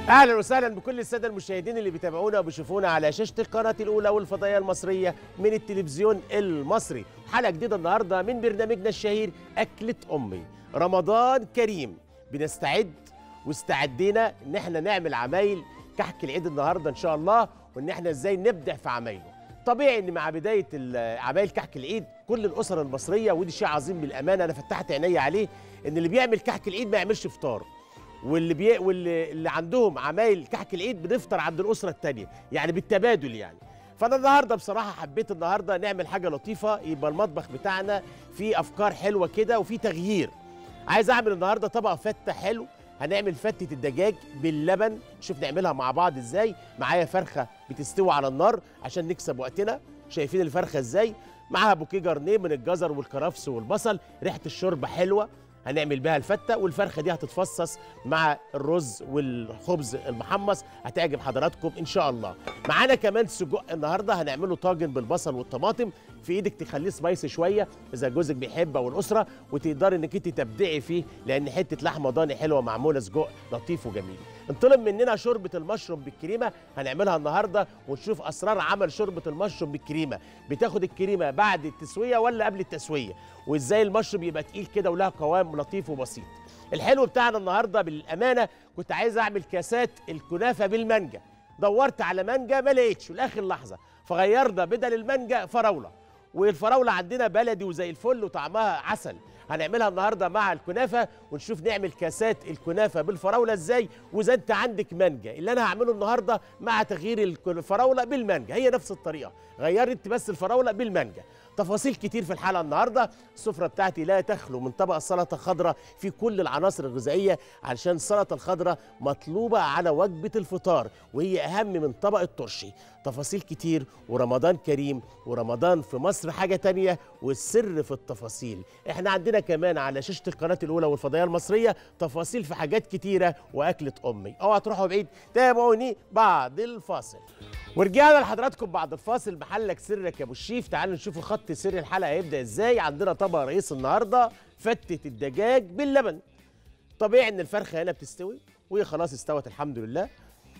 اهلا وسهلا بكل الساده المشاهدين اللي بيتابعونا وبيشوفونا على شاشه القناه الاولى والفضائيه المصريه من التلفزيون المصري حلقه جديده النهارده من برنامجنا الشهير اكله امي رمضان كريم بنستعد واستعدينا ان احنا نعمل عمايل كحك العيد النهارده ان شاء الله وان احنا ازاي نبدع في عمايله طبيعي ان مع بدايه ال- عمايل كحك العيد كل الاسر المصريه ودي شيء عظيم بالامانه انا فتحت عيني عليه ان اللي بيعمل كحك العيد ما يعملش فطار واللي بي... واللي اللي عندهم عمايل كحك العيد بنفطر عند الاسره الثانيه يعني بالتبادل يعني فانا النهارده بصراحه حبيت النهارده نعمل حاجه لطيفه يبقى المطبخ بتاعنا فيه افكار حلوه كده وفيه تغيير عايز اعمل النهارده طبق فته حلو هنعمل فتة الدجاج باللبن شوف نعملها مع بعض ازاي معايا فرخة بتستوي على النار عشان نكسب وقتنا شايفين الفرخة ازاي معاها بوكيه جرنيه من الجزر والكرفس والبصل ريحة الشوربة حلوة هنعمل بيها الفتة والفرخة دي هتتفصص مع الرز والخبز المحمص هتعجب حضراتكم ان شاء الله معانا كمان سجق النهارده هنعمله طاجن بالبصل والطماطم في ايدك تخليه سبايسي شويه اذا جوزك بيحب او الاسره وتقدري انك انت تبدعي فيه لان حته لحمه ضاني حلوه معموله سجق لطيف وجميل انطلب مننا شوربه المشروم بالكريمه هنعملها النهارده ونشوف اسرار عمل شوربه المشروم بالكريمه بتاخد الكريمه بعد التسويه ولا قبل التسويه وازاي المشروم يبقى تقيل كده ولها قوام لطيف وبسيط الحلو بتاعنا النهارده بالامانه كنت عايز اعمل كاسات الكنافه بالمانجا دورت على مانجا ما لقيتش لاخر لحظه فغيرنا بدل المانجا فراوله والفراوله عندنا بلدي وزي الفل وطعمها عسل هنعملها النهارده مع الكنافه ونشوف نعمل كاسات الكنافه بالفراوله ازاي واذا انت عندك مانجا اللي انا هعمله النهارده مع تغيير الك- الفراوله بالمانجا هي نفس الطريقه غيرت انت بس الفراوله بالمانجا تفاصيل كتير في الحلقه النهارده السفره بتاعتي لا تخلو من طبق السلطه خضراء في كل العناصر الغذائيه علشان السلطه الخضراء مطلوبه على وجبه الفطار وهي اهم من طبق الترشي تفاصيل كتير ورمضان كريم ورمضان في مصر حاجه تانية والسر في التفاصيل احنا عندنا كمان على شاشه القناه الاولى والفضائيه المصريه تفاصيل في حاجات كتيره واكله امي اوعى تروحوا بعيد تابعوني بعد الفاصل ورجعنا لحضراتكم بعد الفاصل محلك سرك يا ابو الشيف تعالوا نشوف خط سر الحلقه هيبدا ازاي عندنا طبق رئيس النهارده فتة الدجاج باللبن طبيعي ان الفرخه هنا بتستوي وهي خلاص استوت الحمد لله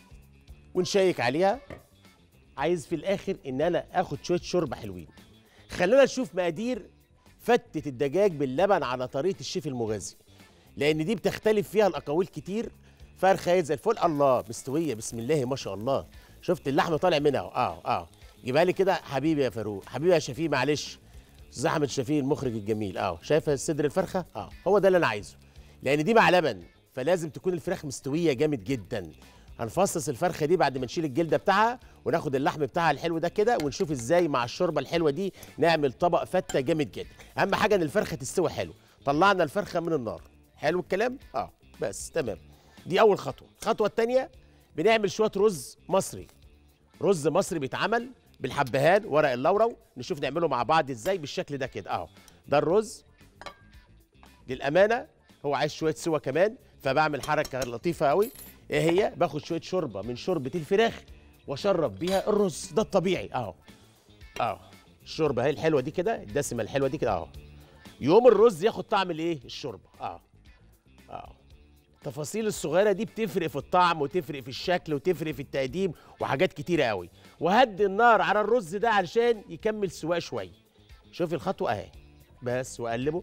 ونشيك عليها عايز في الاخر ان انا اخد شويه شوربه حلوين خلونا نشوف مقادير فتة الدجاج باللبن على طريقه الشيف المغازي لان دي بتختلف فيها الاقاويل كتير فرخه هي زي الفل الله مستويه بسم الله ما شاء الله شفت اللحم طالع منها اهو اه اه جيبها لي كده حبيبي يا فاروق حبيبي يا شفيق معلش استاذ احمد شفيق المخرج الجميل اه شايف صدر الفرخه اه هو ده اللي انا عايزه لان دي مع لبن فلازم تكون الفراخ مستويه جامد جدا هنفصص الفرخه دي بعد ما نشيل الجلده بتاعها وناخد اللحم بتاعها الحلو ده كده ونشوف ازاي مع الشوربه الحلوه دي نعمل طبق فته جامد جدا اهم حاجه ان الفرخه تستوي حلو طلعنا الفرخه من النار حلو الكلام اه بس تمام دي اول خطوه الخطوه الثانيه بنعمل شويه رز مصري رز مصري بيتعمل بالحبهان ورق اللورو نشوف نعمله مع بعض ازاي بالشكل ده كده اهو ده الرز للامانه هو عايز شويه سوا كمان فبعمل حركه لطيفه قوي ايه هي باخد شويه شوربه من شوربه الفراخ واشرب بيها الرز ده الطبيعي اهو اهو الشوربه هي الحلوه دي كده الدسمه الحلوه دي كده اهو يوم الرز ياخد طعم الايه الشوربه اهو اهو التفاصيل الصغيره دي بتفرق في الطعم وتفرق في الشكل وتفرق في التقديم وحاجات كتيره قوي وهدي النار على الرز ده علشان يكمل سواء شويه شوفي الخطوه اهي بس واقلبه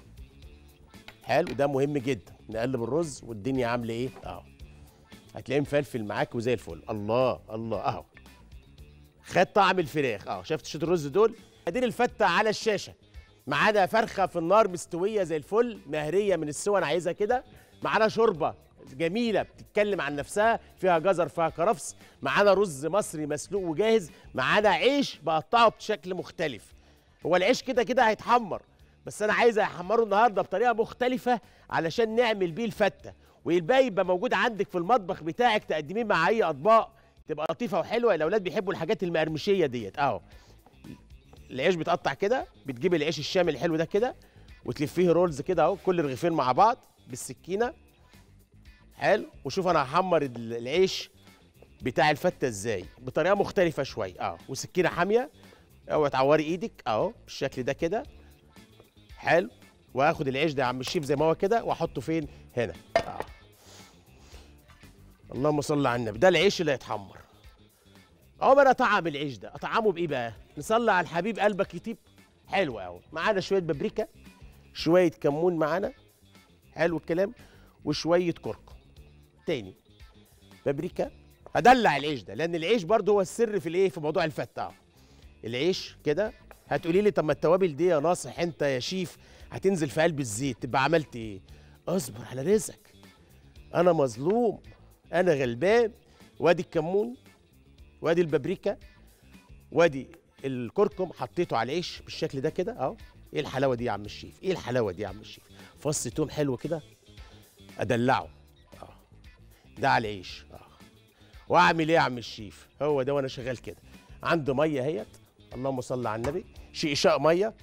حلو ده مهم جدا نقلب الرز والدنيا عامله ايه اهو هتلاقيه مفلفل معاك وزي الفل الله الله اهو خد طعم الفراخ اهو شفت شوط الرز دول اديني الفته على الشاشه معانا فرخه في النار مستويه زي الفل مهريه من السوى انا عايزها كده معانا شوربه جميله بتتكلم عن نفسها فيها جزر فيها كرفس معانا رز مصري مسلوق وجاهز معانا عيش بقطعه بشكل مختلف هو العيش كده كده هيتحمر بس انا عايز احمره النهارده بطريقه مختلفه علشان نعمل بيه الفته والباقي يبقى موجود عندك في المطبخ بتاعك تقدميه مع اي اطباق تبقى لطيفه وحلوه الاولاد بيحبوا الحاجات المقرمشيه ديت اهو العيش بيتقطع كده بتجيب العيش الشامي الحلو ده كده وتلفيه رولز كده اهو كل رغيفين مع بعض بالسكينه حلو وشوف انا هحمر ال- العيش بتاع الفته ازاي بطريقه مختلفه شويه اه وسكينه حاميه اوعي تعوري ايدك اهو بالشكل ده كده حلو واخد العيش ده يا عم الشيف زي ما هو كده واحطه فين هنا اه اللهم صل على النبي ده العيش اللي هيتحمر اهو انا اطعم العيش ده اطعمه بايه بقى نصلي على الحبيب قلبك يطيب حلو قوي معانا شويه بابريكا شويه كمون معانا حلو الكلام وشويه كركم تاني بابريكا هدلع العيش ده لان العيش برضه هو السر في الايه في موضوع الفته اهو العيش كده هتقولي لي طب ما التوابل دي يا ناصح انت يا شيف هتنزل في قلب الزيت تبقى عملت ايه اصبر على رزقك انا مظلوم انا غلبان وادي الكمون وادي البابريكا وادي الكركم حطيته على العيش بالشكل ده كده اهو ايه الحلاوه دي يا عم الشيف ايه الحلاوه دي يا عم الشيف فص توم حلو كده ادلعه اه ده على العيش اه واعمل ايه يا عم الشيف هو ده وانا شغال كده عنده ميه اهيت اللهم صل على النبي شقشاق ميه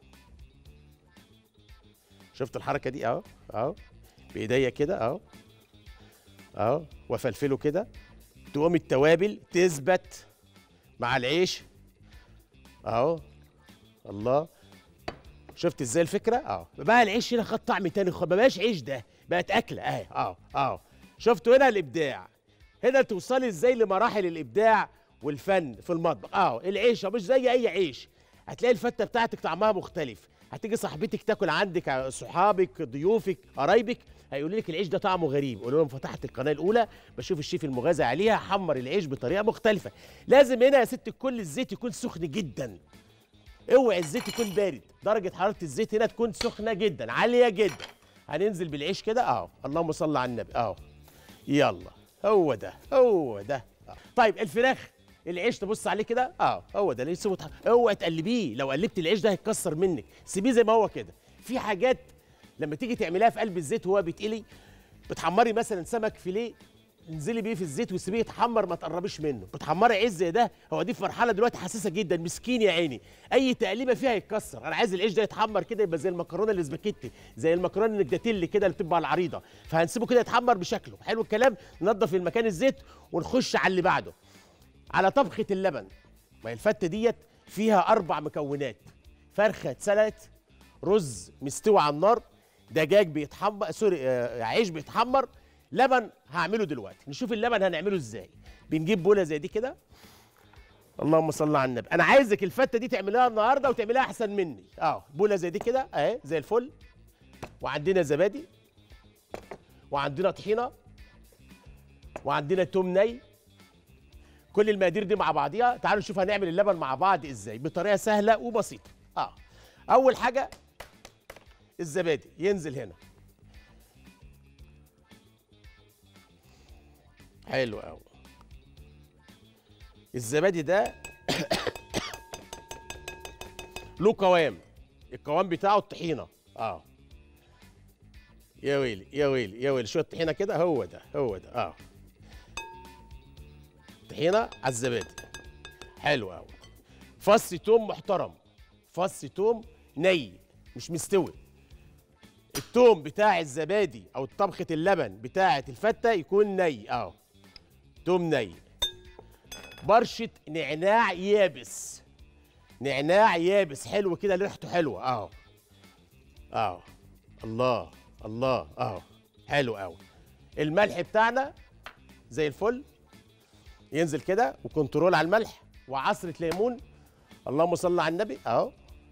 شفت الحركه دي اهو اهو بايديا كده اهو اهو وافلفله كده تقوم التوابل تثبت مع العيش اهو الله شفت ازاي الفكره اه بقى العيش هنا خد طعم تاني خد ما بقاش عيش ده بقت اكله اهي اه اه شفتوا هنا الابداع هنا توصلي ازاي لمراحل الابداع والفن في المطبخ اه العيشه مش زي اي عيش هتلاقي الفته بتاعتك طعمها مختلف هتيجي صاحبتك تاكل عندك صحابك ضيوفك قرايبك هيقولوا لك العيش ده طعمه غريب قولوا لهم فتحت القناه الاولى بشوف الشيف المغازي عليها حمر العيش بطريقه مختلفه لازم هنا يا ست الكل الزيت يكون سخن جدا اوعي الزيت يكون بارد درجه حراره الزيت هنا تكون سخنه جدا عاليه جدا هننزل بالعيش كده اهو اللهم صل على النبي اهو يلا هو ده هو ده آه. طيب الفراخ العيش تبص عليه كده اه هو ده ليه سوى اوعي تقلبيه لو قلبت العيش ده هيتكسر منك سيبيه زي ما هو كده في حاجات لما تيجي تعمليها في قلب الزيت وهو بيتقلي بتحمري مثلا سمك فيليه انزلي بيه في الزيت وسيبيه يتحمر ما تقربيش منه بتحمري عيش زي ده هو دي في مرحله دلوقتي حساسه جدا مسكين يا عيني اي تقليبه فيها يتكسر انا عايز العيش ده يتحمر كده يبقى زي المكرونه الاسباجيتي زي المكرونه النجداتيلي كده اللي بتبقى العريضه فهنسيبه كده يتحمر بشكله حلو الكلام ننضف المكان الزيت ونخش على اللي بعده على طبخه اللبن ما هي الفته ديت فيها اربع مكونات فرخه اتسلقت رز مستوي على النار دجاج بيتحمر سوري آه عيش بيتحمر لبن هعمله دلوقتي نشوف اللبن هنعمله ازاي بنجيب بوله زي دي كده اللهم صل على النبي انا عايزك الفته دي تعملها النهارده وتعملها احسن مني اه بوله زي دي كده اهي زي الفل وعندنا زبادي وعندنا طحينه وعندنا توم ني كل المقادير دي مع بعضيها تعالوا نشوف هنعمل اللبن مع بعض ازاي بطريقه سهله وبسيطه اه اول حاجه الزبادي ينزل هنا حلو قوي الزبادي ده له قوام القوام بتاعه الطحينه اه يا ويلي يا ويلي يا ويلي شويه طحينه كده هو ده هو ده اه طحينه على الزبادي حلو قوي فص توم محترم فص توم ني مش مستوي التوم بتاع الزبادي او طبخه اللبن بتاعه الفته يكون ني اهو توم ني برشه نعناع يابس نعناع يابس حلو كده ريحته حلوه اهو اهو الله الله اهو حلو قوي الملح بتاعنا زي الفل ينزل كده وكنترول على الملح وعصره ليمون اللهم صل على النبي اهو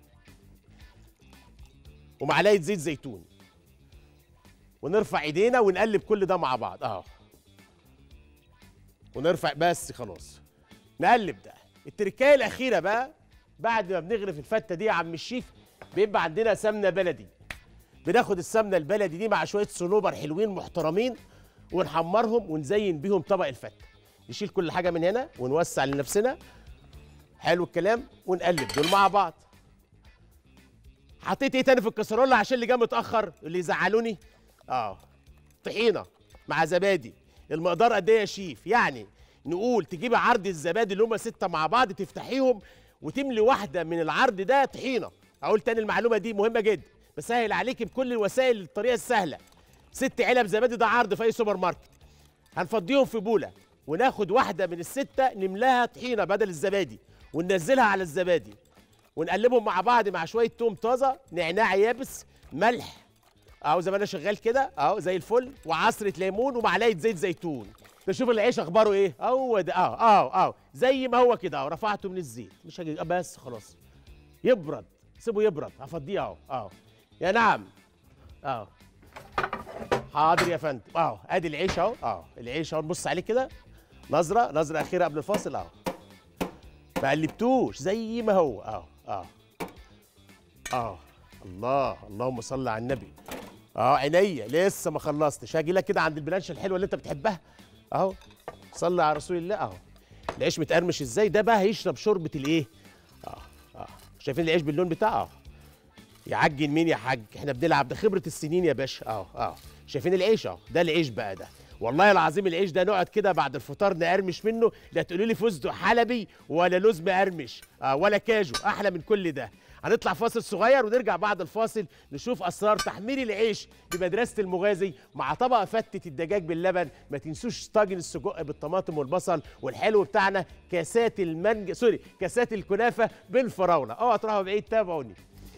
ومعلقه زيت زيتون ونرفع ايدينا ونقلب كل ده مع بعض اهو ونرفع بس خلاص نقلب ده التركايه الاخيره بقى بعد ما بنغرف الفته دي يا عم الشيف بيبقى عندنا سمنه بلدي بناخد السمنه البلدي دي مع شويه صنوبر حلوين محترمين ونحمرهم ونزين بيهم طبق الفته نشيل كل حاجه من هنا ونوسع لنفسنا حلو الكلام ونقلب دول مع بعض حطيت ايه تاني في الكسرونه عشان اللي جه متاخر اللي يزعلوني اه طحينه مع زبادي المقدار قد ايه يا شيف يعني نقول تجيبي عرض الزبادي اللي هم سته مع بعض تفتحيهم وتملي واحده من العرض ده طحينه اقول تاني المعلومه دي مهمه جدا بسهل عليك بكل الوسائل الطريقه السهله ست علب زبادي ده عرض في اي سوبر ماركت هنفضيهم في بوله وناخد واحده من السته نملاها طحينه بدل الزبادي وننزلها على الزبادي ونقلبهم مع بعض مع شويه توم طازه نعناع يابس ملح اهو زي ما انا شغال كده اهو زي الفل وعصره ليمون ومعلقه زيت زيتون تشوف العيش اخباره ايه هو ده اه اه اه زي ما هو كده اهو رفعته من الزيت مش هجي آه، بس خلاص يبرد سيبه يبرد هفضيه اهو اه يا نعم اه حاضر يا فندم اه ادي العيش اهو اه العيش اهو نبص عليه كده نظره نظره اخيره قبل الفاصل اهو ما قلبتوش زي ما هو اه اه اه الله اللهم صل على النبي اه عينيا لسه ما خلصتش هاجي لك كده عند البلانشه الحلوه اللي انت بتحبها اهو صلي على رسول الله اهو العيش متقرمش ازاي ده بقى هيشرب شوربه الايه اه اه شايفين العيش باللون بتاعه يعجن مين يا حاج احنا بنلعب ده خبره السنين يا باشا اه اه شايفين العيش اهو ده العيش بقى ده والله العظيم العيش ده نقعد كده بعد الفطار نقرمش منه لا تقولوا لي فستق حلبي ولا لوز مقرمش آه ولا كاجو احلى من كل ده هنطلع فاصل صغير ونرجع بعد الفاصل نشوف اسرار تحمير العيش بمدرسه المغازي مع طبق فتة الدجاج باللبن ما تنسوش طاجن السجق بالطماطم والبصل والحلو بتاعنا كاسات المانجا سوري كاسات الكنافه بالفراوله اوعوا تروحوا بعيد تابعوني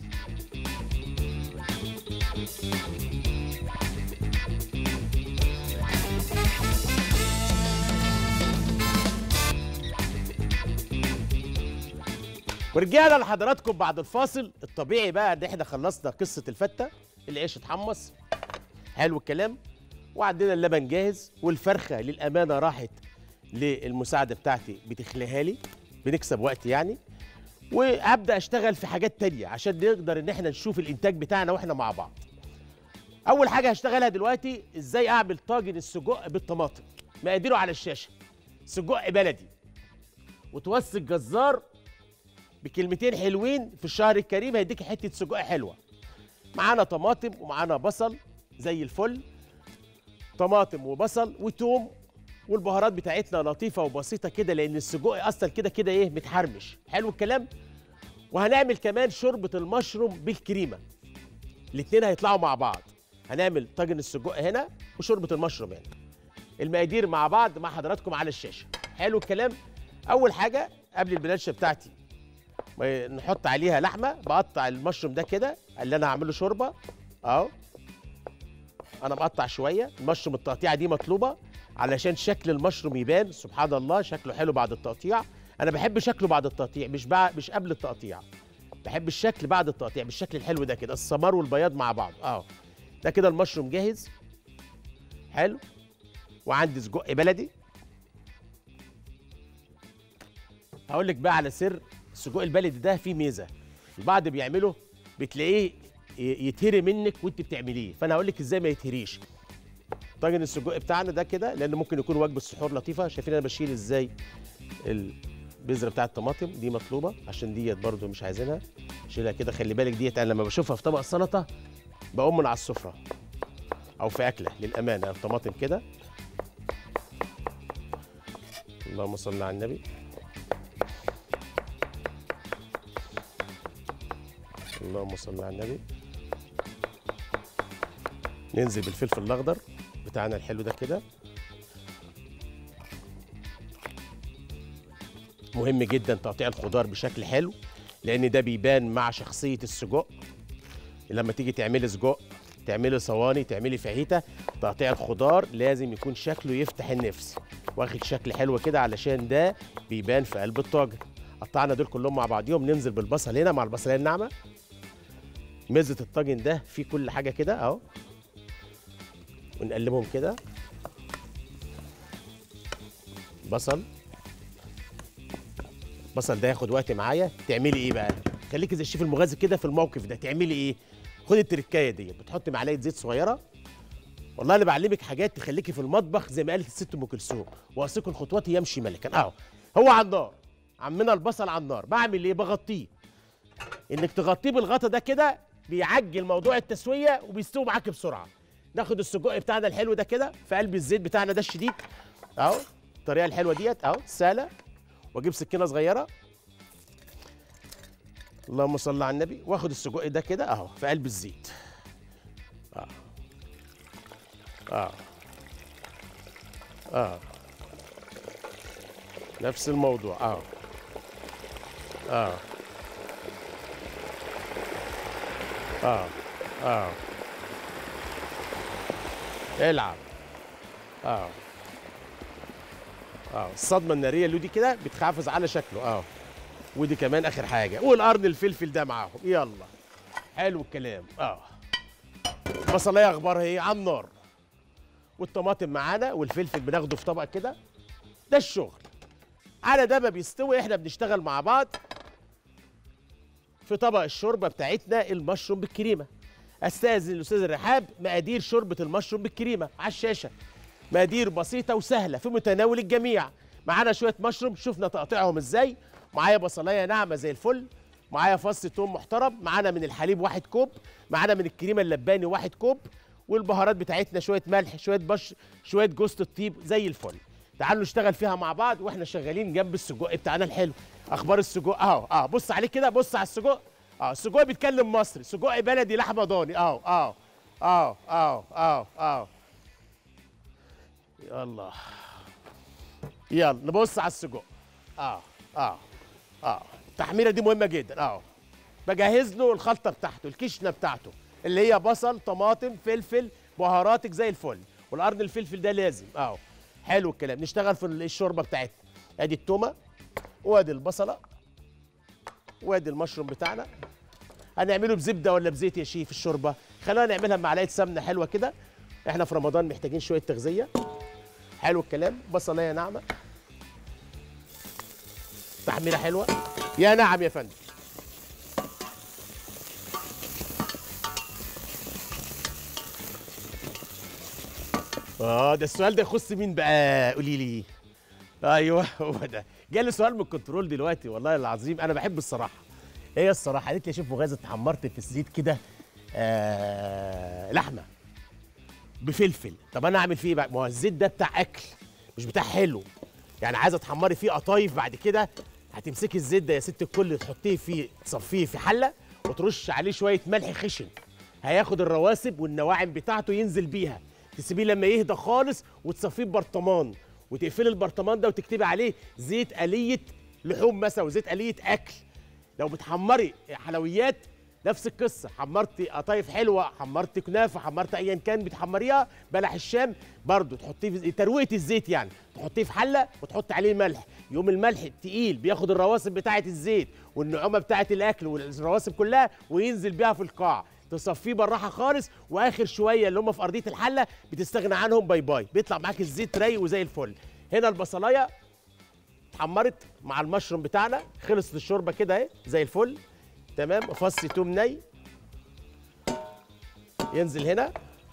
ورجعنا لحضراتكم بعد الفاصل الطبيعي بقى ان احنا خلصنا قصه الفته العيش اتحمص حلو الكلام وعندنا اللبن جاهز والفرخه للامانه راحت للمساعده بتاعتي بتخليها لي بنكسب وقت يعني وابدا اشتغل في حاجات تانية عشان نقدر ان احنا نشوف الانتاج بتاعنا واحنا مع بعض اول حاجه هشتغلها دلوقتي ازاي اعمل طاجن السجق بالطماطم مقاديره على الشاشه سجق بلدي وتوصي الجزار بكلمتين حلوين في الشهر الكريم هيديك حته سجق حلوه معانا طماطم ومعانا بصل زي الفل طماطم وبصل وتوم والبهارات بتاعتنا لطيفه وبسيطه كده لان السجق اصلا كده كده ايه متحرمش حلو الكلام وهنعمل كمان شوربه المشروم بالكريمه الاتنين هيطلعوا مع بعض هنعمل طاجن السجق هنا وشوربه المشروم هنا المقادير مع بعض مع حضراتكم على الشاشه حلو الكلام اول حاجه قبل البلانشه بتاعتي ما نحط عليها لحمه بقطع المشروم ده كده اللي انا هعمله شوربه اهو انا بقطع شويه المشروم التقطيعه دي مطلوبه علشان شكل المشروم يبان سبحان الله شكله حلو بعد التقطيع انا بحب شكله بعد التقطيع مش بعد مش قبل التقطيع بحب الشكل بعد التقطيع بالشكل الحلو ده كده السمار والبياض مع بعض اه ده كده المشروم جاهز حلو وعندي سجق بلدي هقول لك بقى على سر السجق البلدي ده فيه ميزه البعض بيعمله بتلاقيه ي- يتهري منك وانت بتعمليه فانا هقول لك ازاي ما يتهريش طاجن السجق بتاعنا ده كده لان ممكن يكون وجبه سحور لطيفه شايفين انا بشيل ازاي البذره بتاعه الطماطم دي مطلوبه عشان ديت برده مش عايزينها شيلها كده خلي بالك ديت انا لما بشوفها في طبق سلطه بقوم من على السفره او في اكله للامانه الطماطم كده اللهم صل على النبي اللهم صل على النبي ننزل بالفلفل الاخضر بتاعنا الحلو ده كده مهم جدا تقطيع الخضار بشكل حلو لان ده بيبان مع شخصيه السجق لما تيجي تعملي سجق تعملي صواني تعملي فاهيتا تقطيع الخضار لازم يكون شكله يفتح النفس واخد شكل حلو كده علشان ده بيبان في قلب الطاجن قطعنا دول كلهم مع بعضيهم ننزل بالبصل هنا مع البصليه الناعمه ميزه الطاجن ده فيه كل حاجه كده اهو ونقلبهم كده بصل البصل ده ياخد وقت معايا تعملي ايه بقى خليكي زي الشيف المغازي كده في الموقف ده تعملي ايه خدي التركايه ديت بتحطي معلقه زيت صغيره والله انا بعلمك حاجات تخليكي في المطبخ زي ما قالت الست ام كلثوم واثق الخطوات يمشي ملكا اهو هو على النار عمنا البصل على النار بعمل ايه بغطيه انك تغطيه بالغطا ده كده بيعجل موضوع التسويه وبيستوي معاك بسرعه ناخد السجق بتاعنا الحلو ده كده في قلب الزيت بتاعنا ده الشديد اهو الطريقه الحلوه ديت اهو سهله واجيب سكينه صغيره اللهم صل على النبي واخد السجق ده كده اهو في قلب الزيت اه اه اه نفس الموضوع اه اه اه اه العب اه اه الصدمه الناريه اللي دي كده بتحافظ على شكله اه ودي كمان اخر حاجه والقرن الفلفل ده معاهم يلا حلو الكلام اه بصلايه اخبارها ايه على النار والطماطم معانا والفلفل بناخده في طبق كده ده الشغل على ده ما بيستوي احنا بنشتغل مع بعض في طبق الشوربه بتاعتنا المشروم بالكريمه استاذن الاستاذ الرحاب مقادير شوربه المشروم بالكريمه على الشاشه مقادير بسيطه وسهله في متناول الجميع معانا شويه مشروم شفنا تقطيعهم ازاي معايا بصلايه ناعمه زي الفل معايا فص توم محترم معانا من الحليب واحد كوب معانا من الكريمه اللباني واحد كوب والبهارات بتاعتنا شويه ملح شويه بش شويه جوز الطيب زي الفل تعالوا نشتغل فيها مع بعض واحنا شغالين جنب السجق بتاعنا الحلو اخبار السجق اهو اه بص عليه كده بص على السجق اه السجق بيتكلم مصري سجق بلدي لحمه ضاني اهو اهو اهو اهو اهو اهو يلا يلا نبص على السجق اه اه اه التحميره دي مهمه جدا اه بجهز له الخلطه بتاعته الكشنه بتاعته اللي هي بصل طماطم فلفل بهاراتك زي الفل والقرن الفلفل ده لازم اه حلو الكلام نشتغل في الشوربه بتاعتنا ادي التومه وادي البصله وادي المشروم بتاعنا هنعمله بزبده ولا بزيت يا شيف الشوربه خلينا نعملها بمعلقه سمنه حلوه كده احنا في رمضان محتاجين شويه تغذيه حلو الكلام بصلايه ناعمه تحميره حلوه يا نعم يا فندم اه ده السؤال ده يخص مين بقى قولي لي ايوه هو ده جالي سؤال من الكنترول دلوقتي والله العظيم انا بحب الصراحه هي الصراحه قالت لي يا شيف مغازه اتحمرت في الزيت كده آه لحمه بفلفل طب انا اعمل فيه ايه بقى ما هو الزيت ده بتاع اكل مش بتاع حلو يعني عايزه تحمري فيه قطايف بعد كده هتمسكي الزيت ده يا ست الكل تحطيه فيه تصفيه في حله وترش عليه شويه ملح خشن هياخد الرواسب والنواعم بتاعته ينزل بيها تسيبيه لما يهدى خالص وتصفيه ببرطمان وتقفلي البرطمان ده وتكتبي عليه زيت آلية لحوم مثلا وزيت آلية أكل لو بتحمري حلويات نفس القصة حمرتي قطايف حلوة حمرتي كنافة حمرتي أيا كان بتحمريها بلح الشام برضو تحطيه في تروية الزيت يعني تحطيه في حلة وتحط عليه ملح يوم الملح التقيل بياخد الرواسب بتاعة الزيت والنعومة بتاعة الأكل والرواسب كلها وينزل بيها في القاع تصفيه بالراحه خالص واخر شويه اللي هم في ارضيه الحله بتستغنى عنهم باي باي بيطلع معاك الزيت رايق وزي الفل هنا البصلايه اتحمرت مع المشروم بتاعنا خلصت الشوربه كده اهي زي الفل تمام فص توم ني ينزل هنا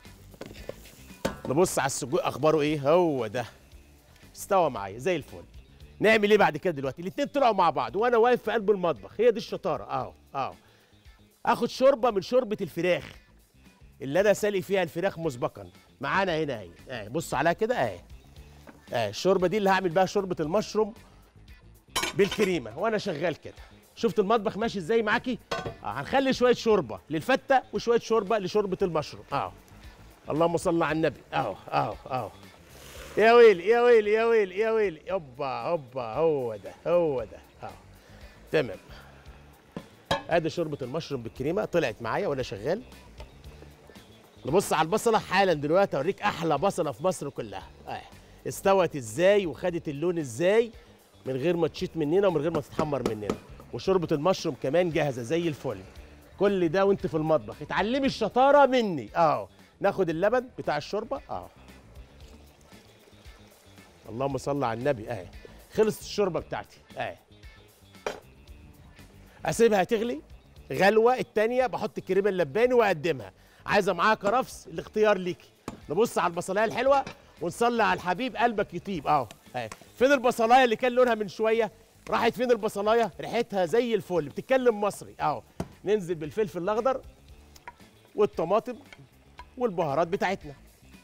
نبص على السجق اخباره ايه هو ده استوى معايا زي الفل نعمل ايه بعد كده دلوقتي الاتنين طلعوا مع بعض وانا واقف في قلب المطبخ هي دي الشطاره اهو اهو اخد شوربه من شوربه الفراخ اللي انا سالق فيها الفراخ مسبقا معانا هنا اهي اهي بص عليها كده اهي اهي الشوربه دي اللي هعمل بيها شوربه المشروم بالكريمه وانا شغال كده شفت المطبخ ماشي ازاي معاكي اه هنخلي شويه شوربه للفته وشويه شوربه لشوربه المشروم اهو اللهم صل على النبي اهو اهو اهو يا ويلي يا ويلي يا ويلي يا ويلي هوبا هوبا هو ده هو ده اهو تمام ادي شوربه المشروم بالكريمه طلعت معايا وانا شغال نبص على البصله حالا دلوقتي اوريك احلى بصله في مصر كلها اه استوت ازاي وخدت اللون ازاي من غير ما تشيط مننا ومن غير ما تتحمر مننا وشوربه المشروم كمان جاهزه زي الفل كل ده وانت في المطبخ اتعلمي الشطاره مني اه ناخد اللبن بتاع الشوربه اه اللهم صل على النبي اه خلصت الشوربه بتاعتي اه اسيبها تغلي غلوه التانية بحط الكريمه اللباني واقدمها عايزه معاها كرفس الاختيار ليكي نبص على البصلايه الحلوه ونصلي على الحبيب قلبك يطيب اهو اهي فين البصلايه اللي كان لونها من شويه راحت فين البصلايه ريحتها زي الفل بتتكلم مصري اهو ننزل بالفلفل الاخضر والطماطم والبهارات بتاعتنا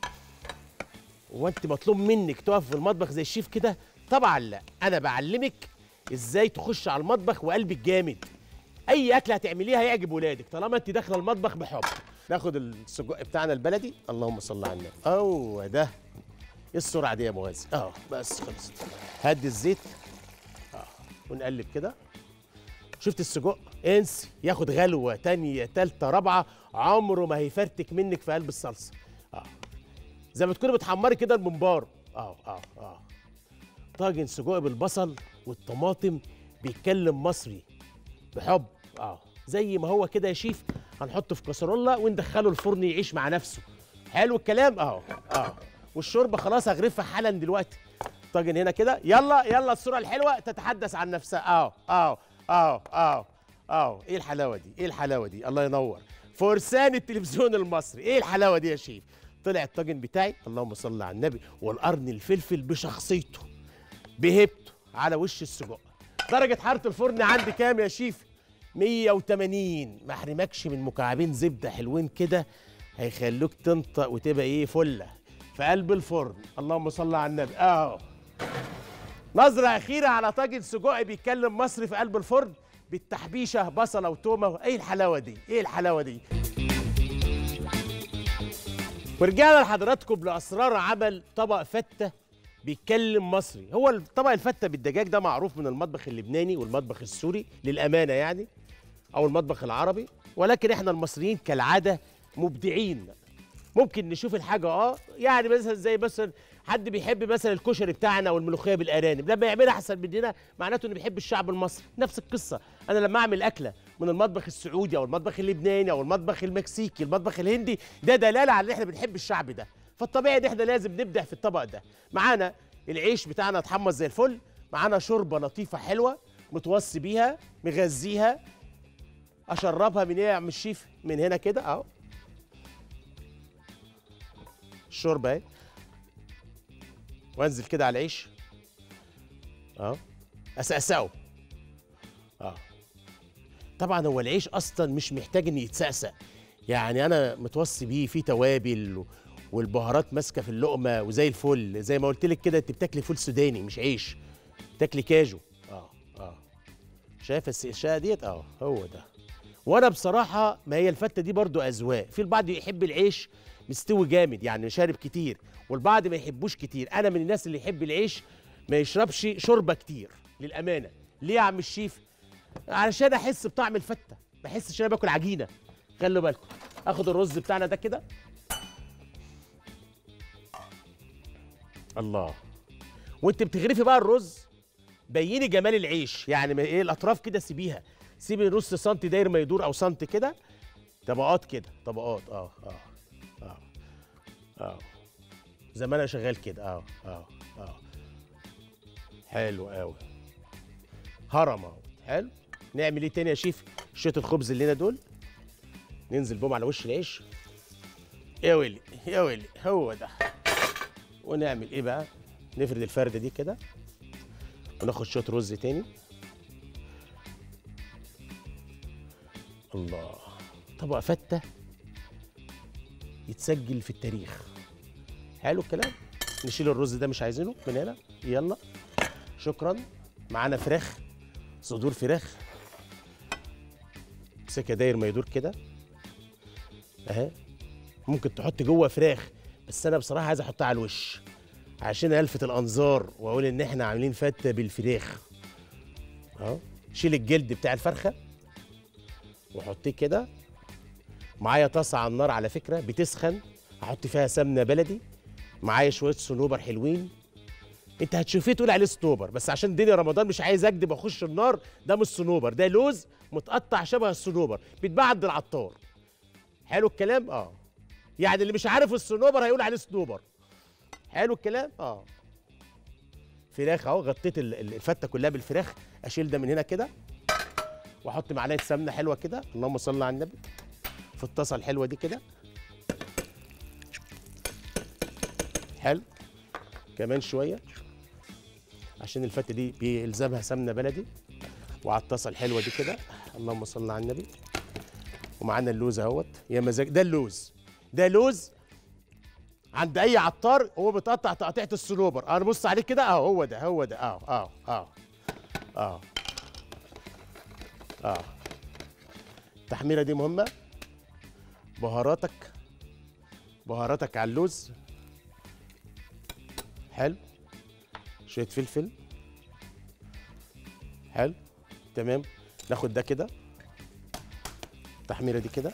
هو انت مطلوب منك تقف في المطبخ زي الشيف كده طبعا لا انا بعلمك ازاي تخش على المطبخ وقلبك جامد اي اكله هتعمليها هيعجب ولادك طالما انت داخله المطبخ بحب ناخد السجق بتاعنا البلدي اللهم صل على النبي هو ده ايه السرعه دي يا مغازي اه بس خلصت هدي الزيت اه ونقلب كده شفت السجق انسي ياخد غلوه تانية تالتة رابعه عمره ما هيفرتك منك في قلب الصلصه اه زي ما تكوني بتحمري كده الممبار اه اه اه طاجن سجق بالبصل والطماطم بيتكلم مصري بحب اه زي ما هو كده يا شيف هنحطه في كسرولة وندخله الفرن يعيش مع نفسه حلو الكلام اه اه والشوربه خلاص هغرفها حالا دلوقتي طاجن هنا كده يلا يلا الصوره الحلوه تتحدث عن نفسها اه اه اه اه اه ايه الحلاوه دي ايه الحلاوه دي الله ينور فرسان التلفزيون المصري ايه الحلاوه دي يا شيف طلع الطاجن بتاعي اللهم صل على النبي والقرن الفلفل بشخصيته بهيبته على وش السجق درجه حراره الفرن عندي كام يا شيف 180 ما احرمكش من مكعبين زبده حلوين كده هيخلوك تنطق وتبقى ايه فله في قلب الفرن اللهم صل على النبي اهو نظرة أخيرة على طاجن سجق بيتكلم مصري في قلب الفرن بالتحبيشة بصلة وتومة إيه الحلاوة دي؟ إيه الحلاوة دي؟ ورجعنا لحضراتكم لأسرار عمل طبق فتة بيتكلم مصري هو طبق الفتة بالدجاج ده معروف من المطبخ اللبناني والمطبخ السوري للأمانة يعني أو المطبخ العربي ولكن إحنا المصريين كالعادة مبدعين ممكن نشوف الحاجة اه يعني مثلا زي مثلا حد بيحب مثلا الكشري بتاعنا او الملوخيه بالارانب لما يعملها احسن مننا معناته انه بيحب الشعب المصري نفس القصه انا لما اعمل اكله من المطبخ السعودي او المطبخ اللبناني او المطبخ المكسيكي المطبخ الهندي ده دلاله على ان احنا بنحب الشعب ده فالطبيعي ان احنا لازم نبدع في الطبق ده معانا العيش بتاعنا اتحمص زي الفل معانا شوربه لطيفه حلوه متوصي بيها مغذيها اشربها من ايه يا عم الشيف من هنا كده اهو الشوربه اهي وانزل كده على العيش اهو اسقسقه اه طبعا هو العيش اصلا مش محتاج ان يتسقسق يعني انا متوصي بيه فيه توابل و- والبهارات ماسكه في اللقمه وزي الفل زي ما قلت لك كده انت بتاكلي فول سوداني مش عيش بتاكلي كاجو اه اه شايف السقشايه ديت اه هو ده وانا بصراحه ما هي الفته دي برضو اذواق في البعض يحب العيش مستوي جامد يعني شارب كتير والبعض ما يحبوش كتير انا من الناس اللي يحب العيش ما يشربش شوربه كتير للامانه ليه يا عم الشيف علشان احس بطعم الفته ما احسش ان انا باكل عجينه خلوا بالكم اخد الرز بتاعنا ده كده الله وانت بتغرفي بقى الرز بيني جمال العيش يعني ما ايه الاطراف كده سيبيها سيبي نص سنتي داير ما يدور او سنتي كده طبقات كده طبقات اه اه اه اه زي ما انا شغال كده اه اه اه حلو قوي هرم اهو حلو نعمل ايه تاني يا شيف شويه الخبز اللي هنا دول ننزل بهم على وش العيش يا ويلي يا ويلي هو ده ونعمل ايه بقى نفرد الفرده دي كده وناخد شويه رز تاني الله طبق فته يتسجل في التاريخ حلو الكلام نشيل الرز ده مش عايزينه من هنا يلا شكرا معانا فراخ صدور فراخ امسكها داير ما يدور كده اهي ممكن تحط جوه فراخ بس انا بصراحه عايز احطها على الوش عشان الفت الانظار واقول ان احنا عاملين فته بالفراخ اهو شيل الجلد بتاع الفرخه وحطيه كده معايا طاسه على النار على فكره بتسخن هحط فيها سمنه بلدي معايا شويه صنوبر حلوين انت هتشوفيه تقول عليه صنوبر بس عشان الدنيا رمضان مش عايز اكدب اخش النار ده مش صنوبر ده لوز متقطع شبه الصنوبر بيتباع عند العطار حلو الكلام اه يعني اللي مش عارف الصنوبر هيقول عليه صنوبر حلو الكلام اه فراخ اهو غطيت ال- ال- الفته كلها بالفراخ اشيل ده من هنا كده واحط معلقه سمنه حلوه كده اللهم صل على النبي في الطاسه الحلوه دي كده حلو كمان شويه عشان الفته دي بيلزمها سمنه بلدي وعلى الطاسه الحلوه دي كده اللهم صل على النبي ومعانا اللوز اهوت يا مزاج ده اللوز ده لوز عند اي عطار هو بتقطع تقطيعه الصنوبر انا بص عليه كده اهو هو ده هو ده اه اه اه اه اه التحميره دي مهمه بهاراتك بهاراتك على اللوز حلو شويه فلفل حلو تمام ناخد ده كده التحميره دي كده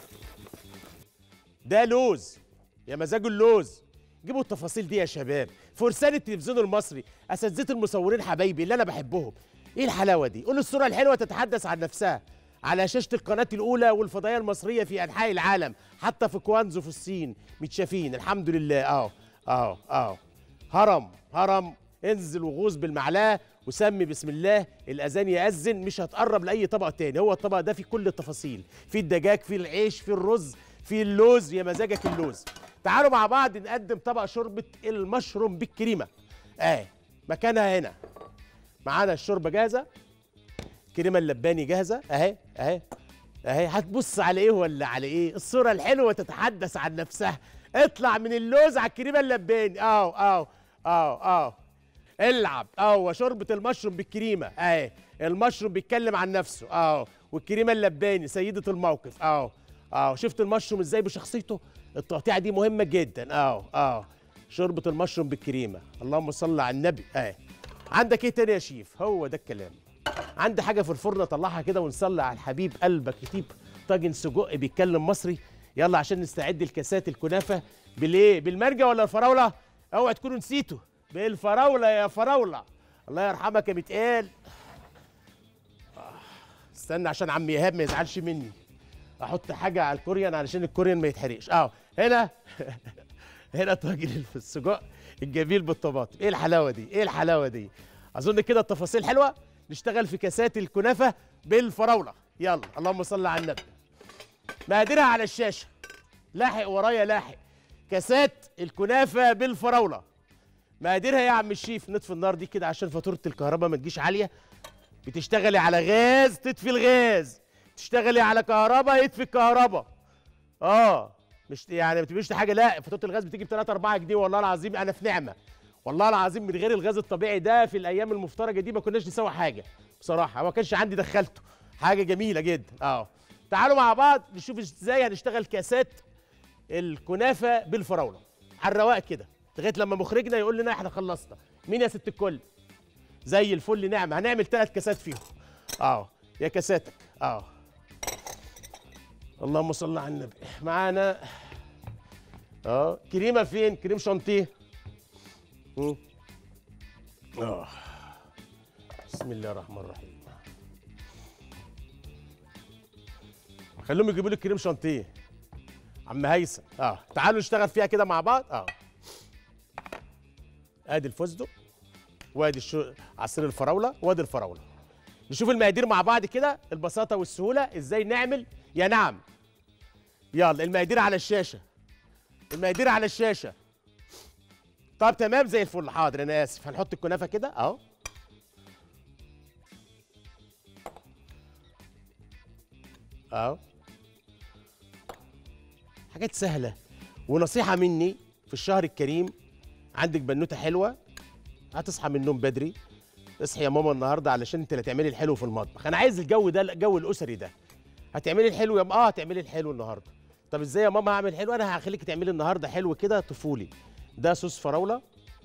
ده لوز يا مزاج اللوز جيبوا التفاصيل دي يا شباب فرسان التلفزيون المصري اساتذه المصورين حبايبي اللي انا بحبهم ايه الحلاوه دي قول الصوره الحلوه تتحدث عن نفسها على شاشه القناه الاولى والفضائيه المصريه في انحاء العالم حتى في كوانزو في الصين متشافين الحمد لله اه اه اه هرم هرم انزل وغوص بالمعلقه وسمي بسم الله الاذان ياذن مش هتقرب لاي طبق تاني هو الطبق ده فيه كل التفاصيل فيه الدجاج فيه العيش فيه الرز فيه اللوز يا مزاجك اللوز تعالوا مع بعض نقدم طبق شوربه المشروم بالكريمه اه مكانها هنا معانا الشوربه جاهزه الكريمه اللباني جاهزه اهي اهي اهي هتبص على ايه ولا على ايه الصوره الحلوه تتحدث عن نفسها اطلع من اللوز على الكريمه اللباني اه اه اه اه العب اه شوربه المشروم بالكريمه اهي المشروم بيتكلم عن نفسه اه والكريمه اللباني سيده الموقف اه اه شفت المشروم ازاي بشخصيته التقطيعه دي مهمه جدا اه اه شوربه المشروم بالكريمه اللهم صل على النبي اه عندك ايه تاني يا شيف هو ده الكلام عندي حاجه في الفرن اطلعها كده ونصلي على الحبيب قلبك يطيب طاجن سجق بيتكلم مصري يلا عشان نستعد الكاسات الكنافه بالايه بالمانجا ولا الفراوله اوعى تكونوا نسيتوا بالفراوله يا فراوله الله يرحمك يا متقال آه، استنى عشان عم ايهاب ما يزعلش مني احط حاجه على الكوريان علشان الكوريان ما يتحرقش اه هنا هنا طاجن السجق الجميل بالطماطم ايه الحلاوه دي ايه الحلاوه دي اظن كده التفاصيل حلوه نشتغل في كاسات الكنافه بالفراوله يلا اللهم صل على النبي مقاديرها على الشاشه لاحق ورايا لاحق كاسات الكنافه بالفراوله مقاديرها يا عم الشيف نطفي النار دي كده عشان فاتوره الكهرباء ما تجيش عاليه بتشتغلي على غاز تطفي الغاز تشتغلي على كهرباء يطفي الكهرباء اه مش يعني ما بتبقيش حاجه لا فاتوره الغاز بتيجي ب 3 4 جنيه والله العظيم انا في نعمه والله العظيم من غير الغاز الطبيعي ده في الايام المفترجه دي ما كناش نسوي حاجه بصراحه ما كانش عندي دخلته حاجه جميله جدا اه تعالوا مع بعض نشوف ازاي هنشتغل كاسات الكنافه بالفراوله على الرواق كده لغايه لما مخرجنا يقول لنا احنا خلصنا مين يا ست الكل زي الفل نعمه هنعمل ثلاث كاسات فيهم اه يا كاساتك اه اللهم صل على النبي معانا اه كريمه فين كريم شانتيه مم. اه بسم الله الرحمن الرحيم خليهم يجيبوا لي كريم شانتيه عم هيثم اه تعالوا نشتغل فيها كده مع بعض اه ادي الفستق وادي الشو... عصير الفراوله وادي الفراوله نشوف المقادير مع بعض كده البساطه والسهوله ازاي نعمل يا نعم يلا المقادير على الشاشه المقادير على الشاشه طب تمام زي الفل حاضر انا اسف هنحط الكنافه كده اهو اهو حاجات سهله ونصيحه مني في الشهر الكريم عندك بنوته حلوه هتصحى من النوم بدري اصحي يا ماما النهارده علشان انت اللي هتعملي الحلو في المطبخ انا عايز الجو ده الجو الاسري ده هتعملي الحلو يا م... اه هتعملي الحلو النهارده طب ازاي يا ماما هعمل حلو انا هخليكي تعملي النهارده حلو كده طفولي ده صوص فراوله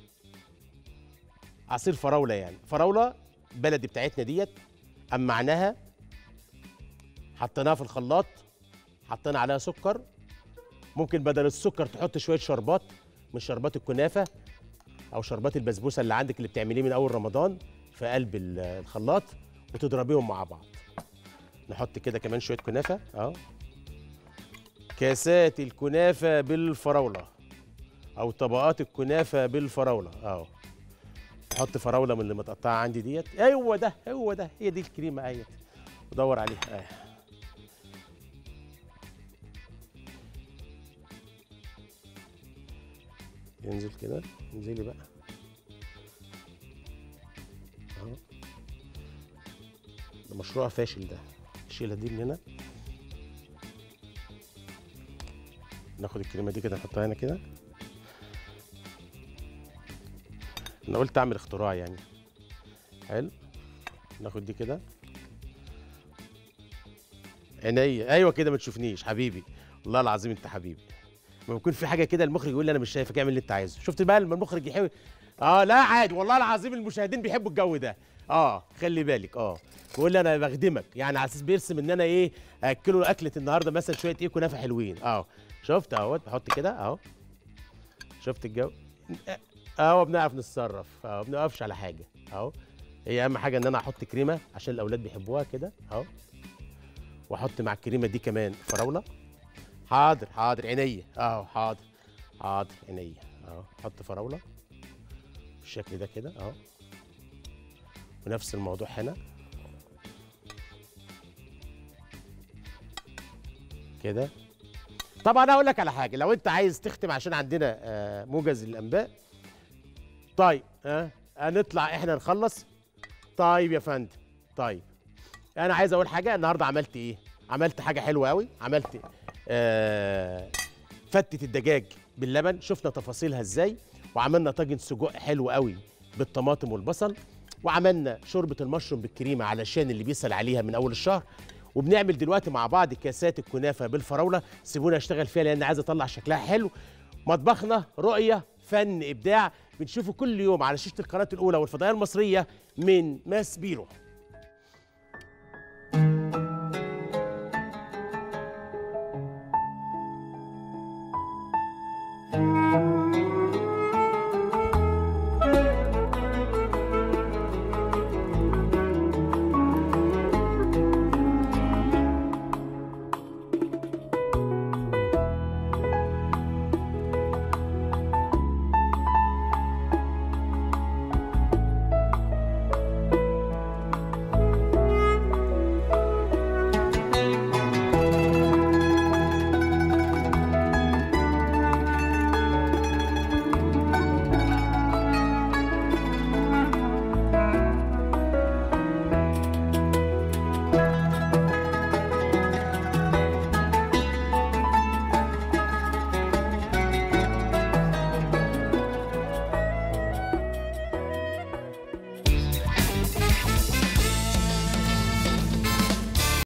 عصير فراوله يعني فراوله بلدي بتاعتنا ديت قمعناها حطيناها في الخلاط حطينا عليها سكر ممكن بدل السكر تحط شويه شربات مش شربات الكنافه او شربات البسبوسه اللي عندك اللي بتعمليه من اول رمضان في قلب ال- الخلاط وتضربيهم مع بعض نحط كده كمان شويه كنافه اهو كاسات الكنافه بالفراوله او طبقات الكنافه بالفراوله اهو احط فراوله من اللي متقطعه عندي ديت ايوه ده هو ده هي دي الكريمه اهيت ودور عليها اهي ينزل كده انزلي بقى اهو ده مشروع فاشل ده الشيله دي من هنا ناخد الكريمه دي كده نحطها هنا كده انا قلت اعمل اختراع يعني حلو ناخد دي كده عينيا ايوه كده ما تشوفنيش حبيبي والله العظيم انت حبيبي لما يكون في حاجه كده المخرج يقول لي انا مش شايفك اعمل اللي انت عايزه شفت بقى لما المخرج يحاول اه لا عادي والله العظيم المشاهدين بيحبوا الجو ده اه خلي بالك اه بيقول لي انا بخدمك يعني على اساس بيرسم ان انا ايه اكله اكله النهارده مثلا شويه ايه كنافه حلوين اه شفت اهوت بحط كده اهو شفت الجو اهو بنعرف نتصرف اهو بنقفش على حاجه اهو هي اهم حاجه ان انا احط كريمه عشان الاولاد بيحبوها كده اهو واحط مع الكريمه دي كمان فراوله حاضر حاضر عينيا اهو حاضر حاضر عينيا اهو احط فراوله بالشكل ده كده اهو ونفس الموضوع هنا كده طبعا اقول لك على حاجه لو انت عايز تختم عشان عندنا آه، موجز الانباء طيب ها هنطلع احنا نخلص طيب يا فندم طيب انا عايز اقول حاجه النهارده عملت ايه عملت حاجه حلوه قوي عملت آه فتة الدجاج باللبن شفنا تفاصيلها ازاي وعملنا طاجن سجق حلو قوي بالطماطم والبصل وعملنا شوربه المشروم بالكريمه علشان اللي بيسال عليها من اول الشهر وبنعمل دلوقتي مع بعض كاسات الكنافه بالفراوله سيبونا اشتغل فيها لان عايز اطلع شكلها حلو مطبخنا رؤيه فن ابداع بنشوفه كل يوم على شاشه القناه الاولى والفضائيه المصريه من ماس بيرو